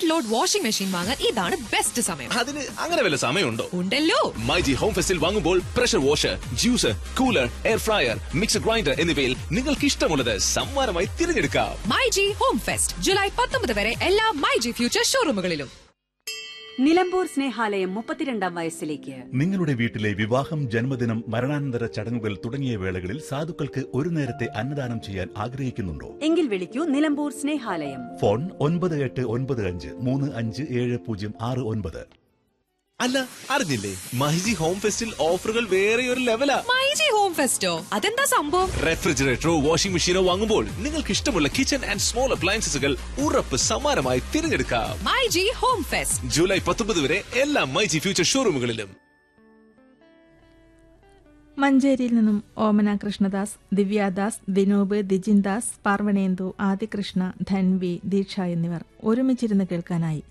front load washing machine വാങ്ങാൻ ഇതാണ് best സമയം അതിന് അങ്ങനെ വല്ല സമയമുണ്ടോ ഉണ്ടല്ലോ മൈജി ഹോം ഫെസ്റ്റിൽ വാങ്ങുമ്പോൾ pressure washer juicer cooler air fryer mixer grinder എന്നിവയിൽ നിങ്ങൾക്ക് ഇഷ്ടമുള്ളത് സമ്മാനമായി തിരഞ്ഞെടുക്കാം my G home fest July പത്തൊമ്പത് വരെ എല്ലാ മൈ ജി ഫ്യൂച്ചർ ഷോറൂമുകളിലും നിലമ്പൂർ സ്നേഹാലയം മുപ്പത്തിരണ്ടാം വയസ്സിലേക്ക് നിങ്ങളുടെ വീട്ടിലെ വിവാഹം ജന്മദിനം മരണാനന്തര ചടങ്ങുകൾ തുടങ്ങിയ വേളകളിൽ സാധുക്കൾക്ക് ഒരു നേരത്തെ അന്നദാനം ചെയ്യാൻ ആഗ്രഹിക്കുന്നുണ്ടോ എങ്കിൽ വിളിക്കൂ നിലമ്പൂർ സ്നേഹാലയം ഫോൺ ഒൻപത് എട്ട് ഒൻപത് അഞ്ച് മൂന്ന് അഞ്ച് ഏഴ് പൂജ്യം ആറ് ഒൻപത് അല്ല അറിഞ്ഞില്ലേ മൈജി ഹോം ഫെസ്റ്റിൽ ഓഫറുകൾ വേറെ ഒരു ലെവലാ മൈ ജി ഹോം ഫെസ്റ്റോ അതെന്താ സംഭവം റെഫ്രിജറേറ്ററോ വാഷിംഗ് മെഷീനോ വാങ്ങുമ്പോൾ നിങ്ങൾക്ക് ഇഷ്ടമുള്ള കിച്ചൺ ആൻഡ് സ്മോൾ അപ്ലയൻസസുകൾ ഉറപ്പ് സമ്മാനമായി തിരഞ്ഞെടുക്കാം my G home fest July പത്തൊമ്പത് വരെ എല്ലാ മൈജി ഫ്യൂച്ചർ ഷോറൂമുകളിലും മഞ്ചേരിയിൽ നിന്നും ഓമന കൃഷ്ണദാസ് ദിവ്യാദാസ് ദിനൂപ് ദിജിൻദാസ് പാർവണേന്ദു ആദികൃഷ്ണ ധൻവി ദീക്ഷ എന്നിവർ ഒരുമിച്ചിരുന്ന് കേൾക്കാനായി